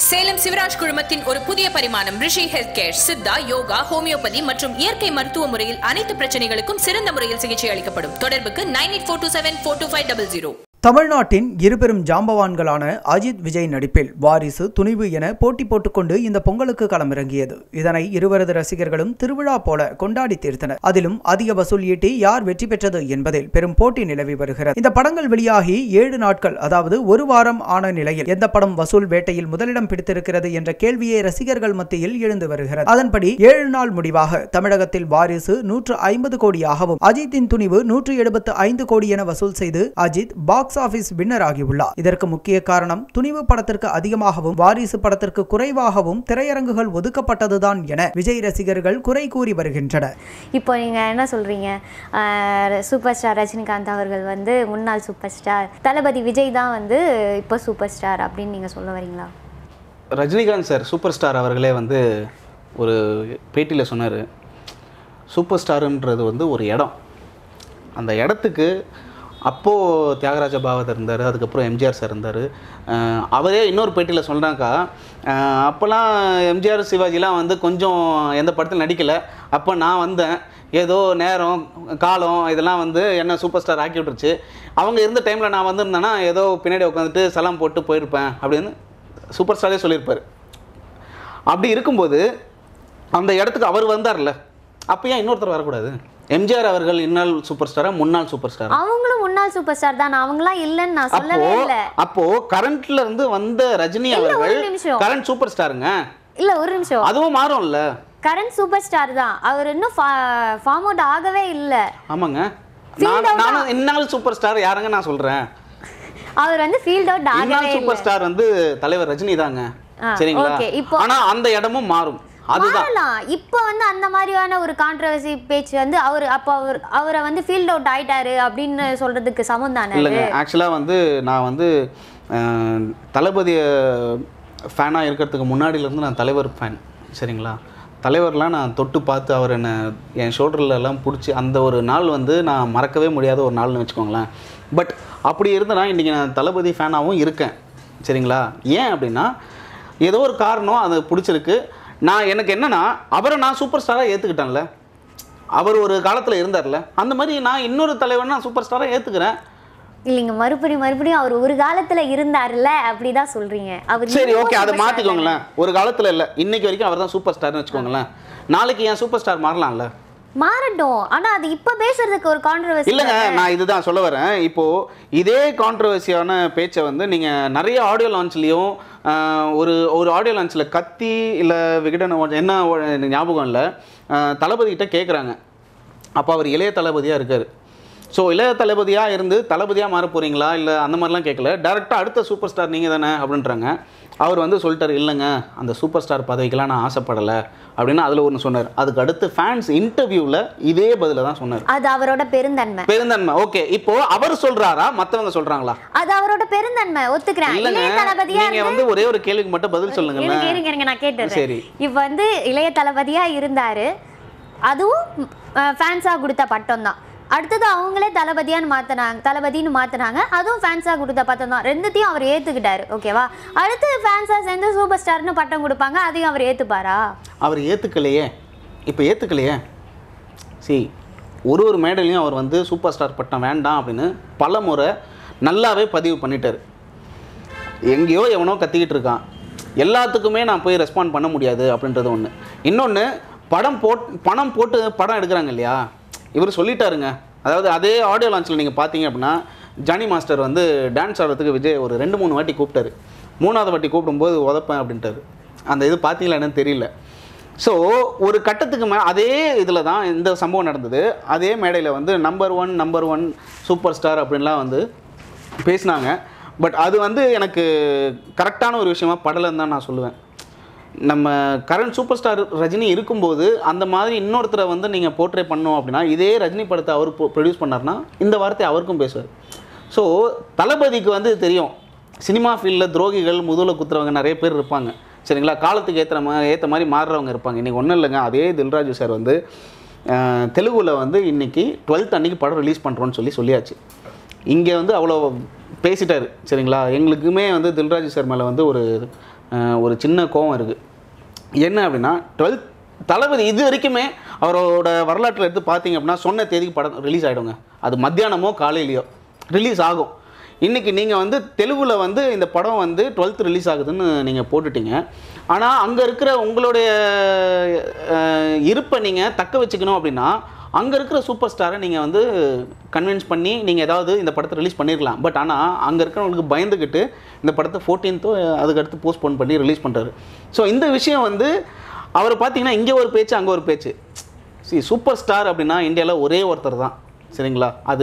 சேலம் சிவராஜ் குழுமத்தின் ஒரு புதிய பரிமாணம் Rishi health care Siddha yoga homeopathy மற்றும் இயற்கை மருத்துவ முறையில் அனைத்து பிரச்சனைகளுக்கும் சிறந்த முறையில் சிகிச்சை அளிக்கப்படும் தொடர்புக்கு nine eight four two seven four two five double zero தமிழ்நாட்டின் இருபெரும் ஜாம்பவான்களான அஜித் விஜய் நடிப்பில் வாரிசு துணிவு என போட்டி போட்டுக்கொண்டு இந்த பொங்கலுக்கு களமிறங்கியது இதனை இருவரது ரசிகர்களும் திருவிழா போல கொண்டாடி தீர்த்தனர் அதிலும் அதிக வசூல் ஈட்டி யார் வெற்றி பெற்றது என்பதில் பெரும் போட்டி நிலவி வருகிறது இந்த படங்கள் வெளியாகி ஏழு நாட்கள் அதாவது ஒரு வாரம் ஆன நிலையில் எந்த படம் வசூல் வேட்டையில் முதலிடம் பிடித்திருக்கிறது என்ற கேள்வியை ரசிகர்கள் மத்தியில் எழுந்து வருகிறது அதன்படி ஏழு நாள் முடிவாக தமிழகத்தில் வாரிசு நூற்று ஐம்பது கோடியாகவும் அஜித்தின் துணிவு நூற்று எழுபத்து ஐந்து கோடி என வசூல் செய்து அஜித் பாக்ஸ் ஆபீஸ் வின்னர் ஆகியுள்ளார் இதற்கு முக்கிய காரணம் துணிவு படத்திற்கு அதிகமாகவும் வாரிசு படத்திற்கு குறைவாகவும் திரையரங்குகள் ஒதுக்கப்பட்டதுதான் என விஜய் ரசிகர்கள் குறை கூறி வருகின்றனர் இப்போ நீங்கள் என்ன சொல்கிறீங்க சூப்பர் ஸ்டார் ரஜினிகாந்த் அவர்கள் வந்து முன்னாள் சூப்பர் ஸ்டார் தளபதி விஜய் தான் வந்து இப்போ சூப்பர் ஸ்டார் அப்படின்னு நீங்கள் சொல்ல வரீங்களா ரஜினிகாந்த் சார் சூப்பர் ஸ்டார் அவர்களே வந்து ஒரு பேட்டியில் சொன்னார் சூப்பர் ஸ்டாருன்றது வந்து ஒரு இடம் அந்த இடத்துக்கு அப்போது தியாகராஜ பாகவதர் இருந்தார் அதுக்கப்புறம் எம்ஜிஆர் சார் இருந்தார் அவரே இன்னொரு பேட்டியில் சொல்கிறாக்கா அப்போல்லாம் எம்ஜிஆர் சிவாஜிலாம் வந்து கொஞ்சம் எந்த படத்தில் நடிக்கலை அப்போ நான் வந்தேன் ஏதோ நேரம் காலம் இதெல்லாம் வந்து என்ன சூப்பர் ஸ்டார் ஆக்கி விட்டுருச்சு அவங்க இருந்த டைமில் நான் வந்திருந்தேன்னா ஏதோ பின்னாடி உட்காந்துட்டு சலாம் போட்டு போயிருப்பேன் அப்படின்னு சூப்பர் ஸ்டாரே சொல்லியிருப்பார் அப்படி இருக்கும்போது அந்த இடத்துக்கு அவர் வந்தார்ல அப்போ ஏன் இன்னொருத்தர் வரக்கூடாது எம்ஜிஆர் அவர்கள் இந்நாள் சூப்பர் ஸ்டாரா முன்னாள் சூப்பர் ஸ்டாரா அவங்களும் முன்னாள் சூப்பர் ஸ்டார் தான் அவங்களாம் இல்லைன்னு நான் அப்போ சொல்லவே இல்லை அப்போ கரண்ட்ல இருந்து வந்த ரஜினி இல்ல, ஒரு அவர்கள் நிமிஷம். கரண்ட் சூப்பர் ஸ்டாருங்க இல்லை ஒரு நிமிஷம் அதுவும் மாறும்ல கரண்ட் சூப்பர் ஸ்டார் தான் அவர் இன்னும் ஃபார்ம் அவுட் ஆகவே இல்லை ஆமாங்க நான் நானும் இந்நாள் சூப்பர் ஸ்டார் யாருங்க நான் சொல்றேன் அவர் வந்து ஃபீல்ட் அவுட் இந்நாள் ஆகவே இல்லை சூப்பர் ஸ்டார் வந்து தலைவர் ரஜினி தாங்க ஆ, சரிங்களா okay, இப்போ- ஆனா அந்த இடமும் மாறும் அதுதான் மாறலாம் இப்போ வந்து அந்த மாதிரியான ஒரு கான்ட்ரவர்சி பேச்சு வந்து அவர் அப்போ அவர் அவரை வந்து ஃபீல்ட் அவுட் ஆயிட்டாரு அப்படின்னு சொல்றதுக்கு சமம் தானே இல்லைங்க ஆக்சுவலாக வந்து நான் வந்து அஹ், தளபதிய ஃபேனாக இருக்கிறதுக்கு முன்னாடியிலேருந்து நான் தலைவர் ஃபேன் சரிங்களா தலைவர்லாம் நான் தொட்டு பார்த்து அவர் என்னை என் ஷோல்டர்ல எல்லாம் பிடிச்சி அந்த ஒரு நாள் வந்து நான் மறக்கவே முடியாத ஒரு நாள்னு வச்சுக்கோங்களேன் பட் அப்படி இருந்தனா இன்றைக்கி நான் தளபதி ஃபேனாகவும் இருக்கேன் சரிங்களா ஏன் அப்படின்னா ஏதோ ஒரு காரணம் அது பிடிச்சிருக்கு நான் எனக்கு என்னன்னா அவரை நான் சூப்பர் ஸ்டாராக ஏற்றுக்கிட்டேன்ல அவர் ஒரு காலத்தில் இருந்தார்ல அந்த மாதிரி நான் இன்னொரு தலைவன் நான் சூப்பர் ஸ்டாராக ஏற்றுக்கிறேன் இல்லைங்க மறுபடியும் மறுபடியும் அவர் ஒரு காலத்துல இருந்தாருல்ல அப்படிதான் சொல்றீங்க அவர் சரி இன்னமும் ஓகே அதை super star மாற்றிக்கோங்களேன் ஒரு காலத்தில் இல்லை இன்னைக்கு வரைக்கும் அவர் தான் சூப்பர் ஸ்டார்னு வச்சுக்கோங்களேன் நாளைக்கு என் சூப்பர் ஸ்டார் மாறலாம்ல தானே. மாறட்டும் ஆனா அது இப்ப பேசுறதுக்கு ஒரு கான்ட்ரவர்சி இல்லைங்க நான் இதுதான் சொல்ல வரேன் இப்போ இதே கான்ட்ரவர்சியான பேச்சை வந்து நீங்கள் நிறைய ஆடியோ லான்ச்லேயும் ஒரு ஒரு ஆடியோ லான்ச்சில் கத்தி இல்லை விகடன் award, என்ன award எனக்கு ஞாபகம் இல்லை தளபதிகிட்ட கேட்குறாங்க அப்போ அவர் இளைய தளபதியாக இருக்கார் ஸோ இளைய தளபதியாக இருந்து தளபதியாக மாற போகிறீங்களா இல்லை அந்த மாதிரிலாம் கேட்கல டேரெக்டாக அடுத்த சூப்பர் ஸ்டார் நீங்கள் தானே அப்படின்றாங்க அவர் வந்து சொல்லிட்டார் இல்லைங்க அந்த சூப்பர் ஸ்டார் பதவிக்கெல்லாம் நான் ஆசைப்படலை அப்படின்னு அதில் ஒன்று சொன்னார் அதுக்கு அடுத்து ஃபேன்ஸ் இன்டர்வியூவில் இதே பதில தான் சொன்னார் அது அவரோட பெருந்தன்மை பெருந்தன்மை ஓகே இப்போ அவர் சொல்றாரா மத்தவங்க சொல்றாங்களா அது அவரோட பெருந்தன்மை ஒத்துக்கிறேன் இல்லங்க இளைய தளபதியா நீங்க வந்து ஒரே ஒரு கேள்விக்கு மட்டும் பதில் சொல்லுங்க இருங்க இருங்க இருங்க நான் கேட்டுறேன் சரி. இப்போ வந்து இளைய தளபதியா இருந்தாரு அதுவும் ஃபேன்ஸா கொடுத்த பட்டம் தான் அடுத்தது அவங்களே தளபதியான்னு மாத்தினாங்க தளபதின்னு மாத்தினாங்க அதுவும் ஃபேன்ஸா கொடுத்த பட்டம் தான் ரெண்டுத்தையும் அவர் ஏத்துக்கிட்டாரு ஓகேவா அடுத்து ஃபேன்ஸா சேர்ந்து சூப்பர் ஸ்டார்னு பட்டம் கொடுப்பாங்க அதையும் அவர் ஏத்துப்பாரா அவர் ஏத்துக்கலையே இப்போ ஏத்துக்கலையே சி ஒரு ஒரு மேடையிலையும் அவர் வந்து சூப்பர் ஸ்டார் பட்டம் வேண்டாம் அப்படின்னு பல முறை நல்லாவே பதிவு பண்ணிட்டாரு எங்கேயோ எவனோ கத்திக்கிட்டு இருக்கான் எல்லாத்துக்குமே நான் போய் ரெஸ்பாண்ட் பண்ண முடியாது அப்படின்றது ஒன்று இன்னொன்று படம் போட் பணம் போட்டு படம் எடுக்கிறாங்க இல்லையா இவர் சொல்லிட்டாருங்க அதாவது அதே ஆடியோ லான்ச்சில் நீங்கள் பார்த்தீங்க அப்படின்னா ஜானி மாஸ்டர் வந்து டான்ஸ் ஆடுறதுக்கு விஜய் ஒரு ரெண்டு மூணு வாட்டி கூப்பிட்டாரு மூணாவது வாட்டி கூப்பிடும்போது உதப்பேன் அப்படின்ட்டாரு அந்த இது பார்த்தீங்களா என்னன்னு தெரியல ஸோ ஒரு கட்டத்துக்கு மே அதே இதில் தான் இந்த சம்பவம் நடந்தது அதே மேடையில் வந்து number one number one super star அப்படின்லாம் வந்து பேசினாங்க பட் அது வந்து எனக்கு கரெக்டான ஒரு விஷயமா படலைன்னு தான் நான் சொல்லுவேன் நம்ம கரண்ட் சூப்பர் ஸ்டார் ரஜினி இருக்கும்போது அந்த மாதிரி இன்னொருத்தரை வந்து நீங்கள் போர்ட்ரே பண்ணோம் அப்படின்னா இதே ரஜினி படத்தை அவர் ப்ரொடியூஸ் பண்ணார்னா இந்த வார்த்தை அவருக்கும் பேசுவார் ஸோ தளபதிக்கு வந்து தெரியும் சினிமா ஃபீல்டில் துரோகிகள் முதுகில் குத்துறவங்க நிறைய பேர் இருப்பாங்க சரிங்களா காலத்துக்கு ஏற்ற மாதிரி ஏற்ற மாதிரி மாறுறவங்க இருப்பாங்க இன்றைக்கி ஒன்றும் இல்லைங்க அதே தில்ராஜு சார் வந்து அஹ், தெலுங்குல வந்து இன்னைக்கு டுவெல்த் அன்னைக்கு படம் ரிலீஸ் பண்ணுறோன்னு சொல்லி சொல்லியாச்சு இங்கே வந்து அவ்வளோ பேசிட்டாரு சரிங்களா எங்களுக்குமே வந்து தில்ராஜு சார் மேலே வந்து ஒரு அஹ், ஒரு சின்ன கோவம் இருக்குது என்ன அப்படின்னா டுவெல்த் தளபதி இது வரைக்குமே அவரோட வரலாற்றில் எடுத்து பார்த்தீங்க அப்படின்னா சொன்ன தேதிக்கு படம் ரிலீஸ் ஆகிடுங்க அது மத்தியானமோ காலையிலையோ ரிலீஸ் ஆகும் இன்றைக்கி நீங்கள் வந்து தெலுங்கில் வந்து இந்த படம் வந்து டுவெல்த் ரிலீஸ் ஆகுதுன்னு நீங்கள் போட்டுட்டீங்க ஆனால் அங்கே இருக்கிற உங்களுடைய அஹ், இருப்பை நீங்கள் தக்க வச்சுக்கணும் அப்படின்னா அங்கே இருக்கிற சூப்பர் ஸ்டாரை நீங்கள் வந்து கன்வின்ஸ் பண்ணி நீங்கள் ஏதாவது இந்த படத்தை ரிலீஸ் பண்ணிடலாம் பட் ஆனால் அங்கே இருக்கிறவங்களுக்கு பயந்துக்கிட்டு இந்த படத்தை ஃபோர்டீன்த்தோ அதுக்கடுத்து போஸ்ட்போன் பண்ணி ரிலீஸ் பண்ணுறாரு ஸோ இந்த விஷயம் வந்து அவர் பார்த்தீங்கன்னா இங்கே ஒரு பேச்சு அங்கே ஒரு பேச்சு சி சூப்பர் ஸ்டார் அப்படின்னா இந்தியாவில் ஒரே ஒருத்தர் தான் சரிங்களா அது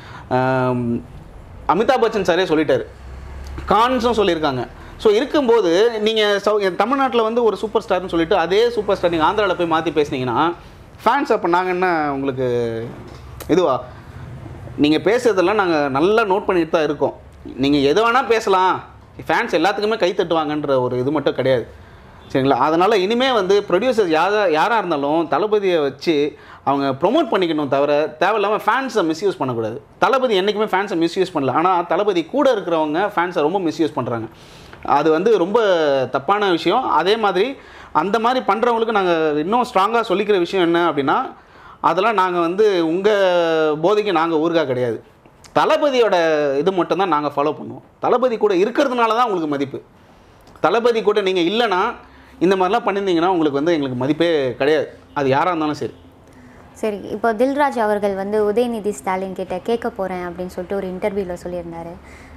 ஆம், அமிதாப் பச்சன் சாரே சொல்லிட்டாரு கான்ஸும் சொல்லியிருக்காங்க ஸோ இருக்கும்போது நீங்கள் சவு தமிழ்நாட்டில் வந்து ஒரு சூப்பர் ஸ்டார்னு சொல்லிட்டு அதே சூப்பர் ஸ்டார் நீங்கள் ஆந்திராவில் போய் மாற்றி பேசுனீங்கன்னா ஃபேன்ஸ் அப்போ நாங்கள் என்ன உங்களுக்கு இதுவா நீங்கள் பேசுறதெல்லாம் நாங்கள் நல்லா நோட் பண்ணிட்டு தான் இருக்கோம் நீங்கள் எது வேணால் பேசலாம் ஃபேன்ஸ் எல்லாத்துக்குமே கை தட்டுவாங்கன்ற ஒரு இது மட்டும் கிடையாது சரிங்களா அதனால் இனிமேல் வந்து ப்ரொடியூசர்ஸ் யாரா யாராக இருந்தாலும் தளபதியை வச்சு அவங்க ப்ரொமோட் பண்ணிக்கணும் தவிர தேவையில்லாமல் ஃபேன்ஸை மிஸ்யூஸ் பண்ணக்கூடாது தளபதி என்றைக்குமே ஃபேன்ஸை மிஸ்யூஸ் பண்ணல ஆனால் தளபதி கூட இருக்கிறவங்க ஃபேன்ஸை ரொம்ப மிஸ்யூஸ் பண்ணுறாங்க அது வந்து ரொம்ப தப்பான விஷயம் அதே மாதிரி அந்த மாதிரி பண்ணுறவங்களுக்கு நாங்கள் இன்னும் ஸ்ட்ராங்காக சொல்லிக்கிற விஷயம் என்ன அப்படின்னா அதெல்லாம் நாங்கள் வந்து உங்கள் போதைக்கு நாங்கள் ஊருகா கிடையாது தளபதியோட இது மட்டும் தான் நாங்கள் ஃபாலோ பண்ணுவோம் தளபதி கூட இருக்கிறதுனால தான் உங்களுக்கு மதிப்பு தளபதி கூட நீங்கள் இல்லைன்னா இந்த மாதிரிலாம் பண்ணியிருந்தீங்கன்னா உங்களுக்கு வந்து எங்களுக்கு மதிப்பே கிடையாது அது யாராக இருந்தாலும் சரி சரி இப்போ தில்ராஜ் அவர்கள் வந்து உதயநிதி ஸ்டாலின் கிட்ட கேட்க போகிறேன் அப்படின்னு சொல்லிட்டு ஒரு இன்டர்வியூவில் சொல்லியிருந்தாரு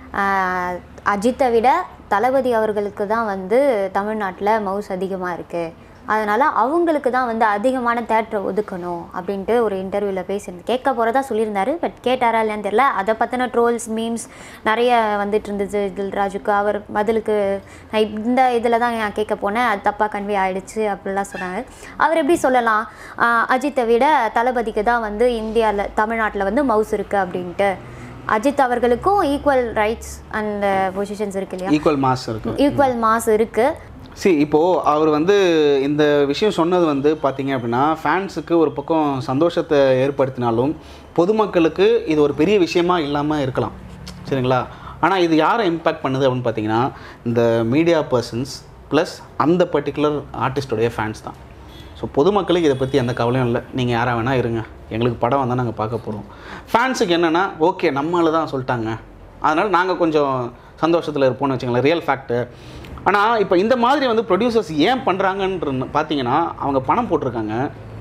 ஆஹ் அஜித்தை விட தளபதி அவர்களுக்கு தான் வந்து தமிழ்நாட்டில் மவுஸ் அதிகமாக இருக்குது அதனால் அவங்களுக்கு தான் வந்து அதிகமான தேட்டரை ஒதுக்கணும் அப்படின்ட்டு ஒரு இன்டர்வியூவில் பேசியிருந்து கேட்க போகிறதா சொல்லியிருந்தாரு பட் கேட்டாரா இல்லையான்னு தெரியல அதை பற்றின ட்ரோல்ஸ் மீம்ஸ் நிறைய வந்துட்டு இருந்துச்சு தில்ராஜுக்கு அவர் பதிலுக்கு நான் இந்த இதில் தான் நான் கேட்க போனேன் அது தப்பாக கன்வே ஆயிடுச்சு அப்படிலாம் சொன்னாங்க அவர் எப்படி சொல்லலாம் ஆஹ் அஜித்தை விட தளபதிக்கு தான் வந்து இந்தியாவில் தமிழ்நாட்டில் வந்து மவுஸ் இருக்குது அப்படின்ட்டு அஜித் அவர்களுக்கும் ஈக்குவல் ரைட்ஸ் அண்ட் பொசிஷன்ஸ் இருக்கு இல்லையா ஈக்குவல் மாஸ் இருக்குது ஈக்குவல் மாஸ் இருக்குது சி இப்போது அவர் வந்து இந்த விஷயம் சொன்னது வந்து பார்த்தீங்க அப்படின்னா ஃபேன்ஸுக்கு ஒரு பக்கம் சந்தோஷத்தை ஏற்படுத்தினாலும் பொதுமக்களுக்கு இது ஒரு பெரிய விஷயமா இல்லாமல் இருக்கலாம் சரிங்களா ஆனால் இது யாரை இம்பேக்ட் பண்ணுது அப்படின்னு பார்த்தீங்கன்னா இந்த மீடியா பர்சன்ஸ் ப்ளஸ் அந்த பர்டிகுலர் ஆர்டிஸ்டோடைய ஃபேன்ஸ் தான் ஸோ பொதுமக்களுக்கு இதை பற்றி எந்த கவலையும் இல்லை நீங்கள் யாராக வேணால் இருங்க எங்களுக்கு படம் வந்தால் நாங்கள் பார்க்க போகிறோம் ஃபேன்ஸுக்கு என்னென்னா ஓகே நம்மளால தான் சொல்லிட்டாங்க அதனால் நாங்கள் கொஞ்சம் சந்தோஷத்தில் இருப்போம்னு வச்சுங்களேன் ரியல் ஃபேக்ட்டு ஆனால் இப்போ இந்த மாதிரி வந்து ப்ரொடியூசர்ஸ் ஏன் பண்ணுறாங்கன்ற பார்த்தீங்கன்னா அவங்க பணம் போட்டிருக்காங்க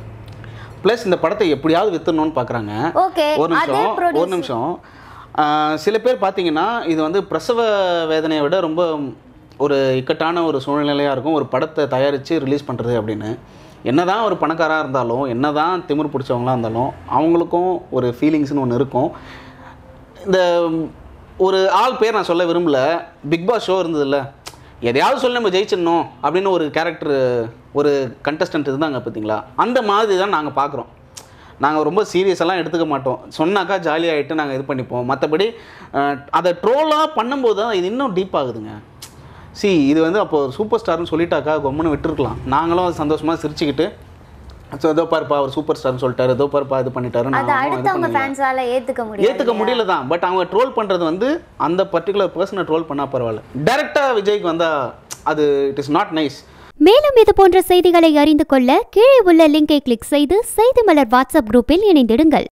ப்ளஸ் இந்த படத்தை எப்படியாவது வித்துடணும்னு பார்க்குறாங்க ஓகே ஒரு அதே நிமிஷம் ஒரு ப்ரொடியூசர் நிமிஷம் ஆஹ் சில பேர் பார்த்தீங்கன்னா இது வந்து பிரசவ வேதனையை விட ரொம்ப ஒரு இக்கட்டான ஒரு சூழ்நிலையாக இருக்கும் ஒரு படத்தை தயாரித்து ரிலீஸ் பண்ணுறது அப்படின்னு என்னதான் ஒரு பணக்காராக இருந்தாலும் என்னதான் திமிர் பிடிச்சவங்களா இருந்தாலும் அவங்களுக்கும் ஒரு ஃபீலிங்ஸ்னு ஒன்று இருக்கும் இந்த ஒரு ஆள் பேர் நான் சொல்ல விரும்பல பிக் பாஸ் ஷோ இருந்ததுல்ல எதையாவது சொல்லி நம்ம ஜெயிச்சிடணும் அப்படின்னு ஒரு கேரக்டர் ஒரு கண்டஸ்டன்ட் இருந்தாங்க பார்த்தீங்களா அந்த மாதிரி தான் நாங்கள் பார்க்குறோம் நாங்கள் ரொம்ப சீரியஸெல்லாம் எடுத்துக்க மாட்டோம் சொன்னாக்கா ஜாலியாகிட்டு நாங்கள் இது பண்ணிப்போம் மற்றபடி அஹ், அதை ட்ரோலாக பண்ணும்போது தான் இது இன்னும் டீப் ஆகுதுங்க சி இது வந்து அப்போ சூப்பர் ஸ்டார்னு சொல்லிட்டாக்கா கொம்முன்னு விட்டுருக்கலாம் நாங்களும் சந்தோஷமாக சிரிச்சுக்கிட்டு ஸோ ஏதோ பாருப்பா அவர் சூப்பர் ஸ்டார்னு சொல்லிட்டாரு ஏதோ பாருப்பா இது பண்ணிட்டாரு அதை நாங்களும் இது அடுத்தவங்க பண்ணிடலாம். ஃபேன்ஸால ஏத்துக்க முடியாது ஏற்றுக்க முடியல தான் பட் அவங்க ட்ரோல் பண்ணுறது வந்து அந்த பர்டிகுலர் பர்சனை ட்ரோல் பண்ணால் பரவாயில்ல டேரெக்டாக விஜய்க்கு வந்தால் அது இட் இஸ் நாட் நைஸ் மேலும் இது போன்ற செய்திகளை அறிந்து கொள்ள கீழே உள்ள லிங்கை கிளிக் செய்து செய்தி மலர் வாட்ஸ்அப் குரூப்பில் இணைந்திடுங்கள்